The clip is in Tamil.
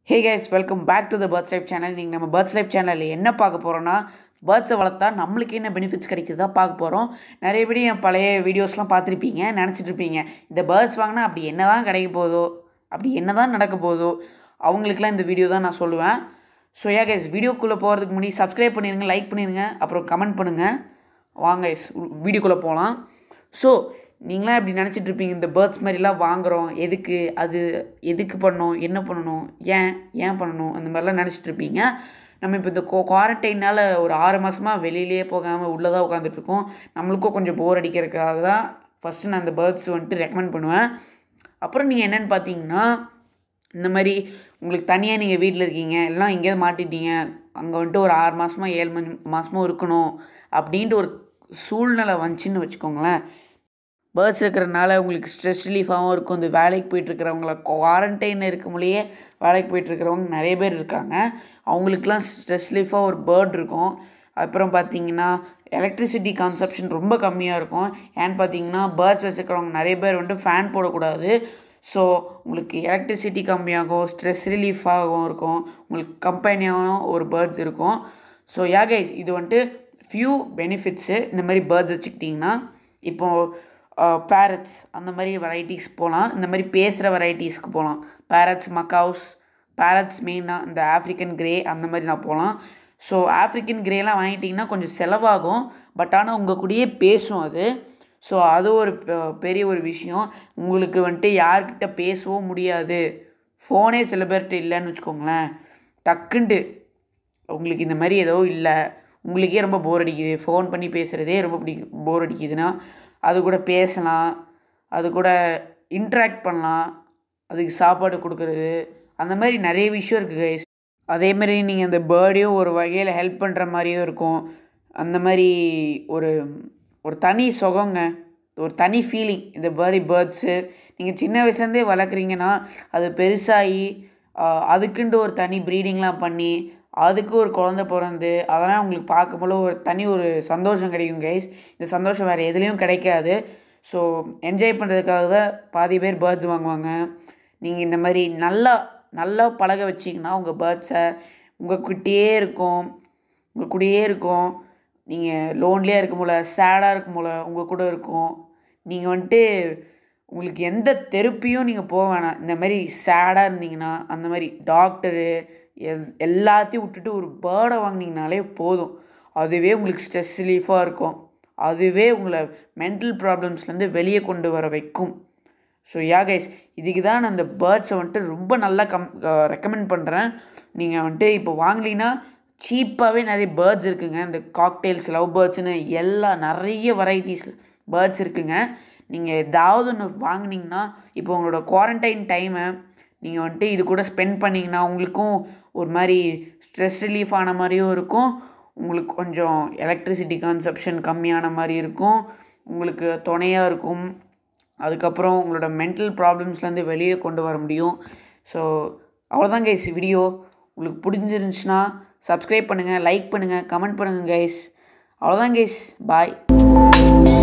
hey guys welcome back to the birds life channel நீங்கள் நம்ம பேர்ட்ஸ் லைஃப் சேனலில் என்ன பார்க்க போகிறோன்னா பேர்ட்ஸை வளர்த்தா நம்மளுக்கு என்ன பெனிஃபிட்ஸ் கிடைக்குதா பார்க்க போகிறோம் நிறைய பேர் என் பழைய வீடியோஸ்லாம் பார்த்துருப்பீங்க நினச்சிட்டு இருப்பீங்க இந்த பேர்ட்ஸ் வாங்கினா அப்படி என்ன தான் கிடைக்க போதோ அப்படி என்ன தான் நடக்க போதோ அவங்களுக்குலாம் இந்த வீடியோ தான் நான் சொல்லுவேன் ஸோ யா கைஸ் வீடியோக்குள்ளே போகிறதுக்கு முன்னாடி சப்ஸ்கிரைப் பண்ணிடுங்க லைக் பண்ணிடுங்க அப்புறம் கமெண்ட் பண்ணுங்கள் வாங்க guys, வீடியோக்குள்ளே போகலாம் ஸோ நீங்களாம் இப்படி நினச்சிட்டு இருப்பீங்க இந்த பேர்ட்ஸ் மாதிரிலாம் வாங்குகிறோம் எதுக்கு அது எதுக்கு பண்ணணும் என்ன பண்ணணும் ஏன் ஏன் பண்ணணும் அந்த மாதிரிலாம் நினச்சிட்டு இருப்பீங்க நம்ம இப்போ இந்த கோ குவாரண்டைனால் ஒரு ஆறு மாதமாக வெளியிலேயே போகாமல் உள்ளே தான் உட்காந்துட்ருக்கோம் நம்மளுக்கும் கொஞ்சம் போர் அடிக்கிறதுக்காக தான் ஃபஸ்ட்டு நான் இந்த பேர்ட்ஸ் வந்துட்டு ரெக்கமெண்ட் பண்ணுவேன் அப்புறம் நீங்கள் என்னென்னு பார்த்தீங்கன்னா இந்த மாதிரி உங்களுக்கு தனியாக நீங்கள் வீட்டில் இருக்கீங்க எல்லாம் எங்கேயாவது மாட்டிட்டீங்க அங்கே வந்துட்டு ஒரு ஆறு மாதமா ஏழு மணி மாதமும் இருக்கணும் அப்படின்ட்டு ஒரு சூழ்நிலை வந்துச்சுன்னு வச்சுக்கோங்களேன் பேர்ட்ஸ் இருக்கிறனால உங்களுக்கு ஸ்ட்ரெஸ் ரிலீஃபாகவும் இருக்கும் இந்த வேலைக்கு போயிட்டுருக்கிறவங்கள குவாரண்டைன் இருக்கும்போதே வேலைக்கு போயிட்டுருக்கிறவங்க நிறைய பேர் இருக்காங்க அவங்களுக்குலாம் ஸ்ட்ரெஸ் ரிலீஃபாக ஒரு பேர்ட் இருக்கும் அப்புறம் பார்த்தீங்கன்னா எலக்ட்ரிசிட்டி கன்சப்ஷன் ரொம்ப கம்மியாக இருக்கும் ஏன்னு பார்த்தீங்கன்னா பேர்ட்ஸ் வச்சுருக்கிறவங்க நிறைய பேர் வந்துட்டு ஃபேன் போடக்கூடாது ஸோ உங்களுக்கு எலக்ட்ரிசிட்டி கம்மியாகும் ஸ்ட்ரெஸ் ரிலீஃபாகவும் இருக்கும் உங்களுக்கு கம்பெனியாகவும் ஒரு பேர்ட்ஸ் இருக்கும் ஸோ யா கைஸ் இது வந்துட்டு ஃபியூ பெனிஃபிட்ஸு இந்த மாதிரி பேர்ட்ஸ் வச்சுக்கிட்டிங்கன்னா இப்போது பேரட்ஸ் அந்த மாதிரி வெரைட்டிஸ் போகலாம் இந்த மாதிரி பேசுகிற வெரைட்டிஸ்க்கு போகலாம் பேரட்ஸ் மக்காவ்ஸ் பேரட்ஸ் மெயினாக இந்த ஆஃப்ரிக்கன் கிரே அந்த மாதிரி நான் போகலாம் ஸோ ஆஃப்ரிக்கன் கிரேலாம் வாங்கிட்டிங்கன்னா கொஞ்சம் செலவாகும் பட் ஆனால் உங்கள் கூடயே பேசும் அது ஸோ அது ஒரு பெ- பெரிய ஒரு விஷயம் உங்களுக்கு வந்துட்டு யார்கிட்ட பேசவும் முடியாது ஃபோனே சில பேர்கிட்ட இல்லைன்னு வச்சுக்கோங்களேன் டக்குன்ட்டு உங்களுக்கு இந்த மாதிரி ஏதோ இல்லை உங்களுக்கே ரொம்ப போர் அடிக்குது ஃபோன் பண்ணி பேசுகிறதே ரொம்ப பிடிக்கும் போர் அடிக்குதுன்னா அது கூட பேசலாம் அது கூட இன்ட்ராக்ட் பண்ணலாம் அதுக்கு சாப்பாடு கொடுக்குறது அந்த மாதிரி நிறைய விஷயம் இருக்குது கைஸ் அதே மாதிரி நீங்கள் அந்த பேர்டையும் ஒரு வகையில் ஹெல்ப் பண்ணுற மாதிரியும் இருக்கும் அந்த மாதிரி ஒரு ஒரு தனி சுகங்க ஒரு தனி ஃபீலிங் இந்த மாதிரி பேர்ட்ஸு நீங்கள் சின்ன வயசுலேருந்தே வளர்க்குறீங்கன்னா அது பெருசாகி ஆஹ், அதுக்குன்ட்டு ஒரு தனி ப்ரீடிங்லாம் பண்ணி அதுக்கு ஒரு குழந்த பிறந்து அதெல்லாம் உங்களுக்கு பார்க்கும்போது ஒரு தனி ஒரு சந்தோஷம் கிடைக்கும் கைஸ் இந்த சந்தோஷம் வேறு எதுலேயும் கிடைக்காது ஸோ என்ஜாய் பண்ணுறதுக்காக தான் பாதி பேர் பேர்ட்ஸ் வாங்குவாங்க நீங்கள் இந்த மாதிரி நல்லா நல்லா பழக வச்சிங்கன்னா உங்கள் பேர்ட்ஸை உங்கள் கிட்டேயே இருக்கும் உங்கள் கூடயே இருக்கும் நீங்கள் லோன்லியாக இருக்கும் போல சேடாக இருக்கும் போல உங்கள் கூட இருக்கும் நீங்கள் வந்துட்டு உங்களுக்கு எந்த தெருப்பியும் நீங்கள் போக வேணாம் இந்த மாதிரி சேடாக இருந்தீங்கன்னா அந்த மாதிரி டாக்டரு எல் எல்லாத்தையும் விட்டுட்டு ஒரு பேர்டை வாங்கினீங்கனாலே போதும் அதுவே உங்களுக்கு ஸ்ட்ரெஸ் ரிலீஃபாக இருக்கும் அதுவே உங்களை மென்டல் ப்ராப்ளம்ஸ்லேருந்து வெளியே கொண்டு வர வைக்கும் ஸோ யா கைஸ் இதுக்கு தான் நான் இந்த பேர்ட்ஸை வந்துட்டு ரொம்ப நல்லா கம் ரெக்கமெண்ட் பண்ணுறேன் நீங்கள் வந்துட்டு இப்போ வாங்கலின்னா சீப்பாகவே நிறைய பேர்ட்ஸ் இருக்குங்க இந்த காக்டெயில்ஸ் லவ் பேர்ட்ஸ்னு எல்லா நிறைய வெரைட்டிஸ் பேர்ட்ஸ் இருக்குங்க நீங்கள் ஏதாவது ஒன்று வாங்குனீங்கன்னா இப்போ உங்களோட குவாரண்டைன் டைமை நீங்கள் வந்துட்டு இது கூட ஸ்பெண்ட் பண்ணிங்கன்னா உங்களுக்கும் ஒரு மாதிரி ஸ்ட்ரெஸ் ரிலீஃப் ஆன மாதிரியும் இருக்கும் உங்களுக்கு கொஞ்சம் எலக்ட்ரிசிட்டி கன்சப்ஷன் கம்மியான மாதிரி இருக்கும் உங்களுக்கு துணையாக இருக்கும் அதுக்கப்புறம் உங்களோட மென்டல் ப்ராப்ளம்ஸ்லேருந்து வெளியே கொண்டு வர முடியும் ஸோ அவ்வளோதான் கைஸ் வீடியோ உங்களுக்கு பிடிச்சிருந்துச்சுன்னா சப்ஸ்கிரைப் பண்ணுங்கள் லைக் பண்ணுங்கள் கமெண்ட் பண்ணுங்கள் கைஸ் அவ்வளோதான் கைஸ் பாய்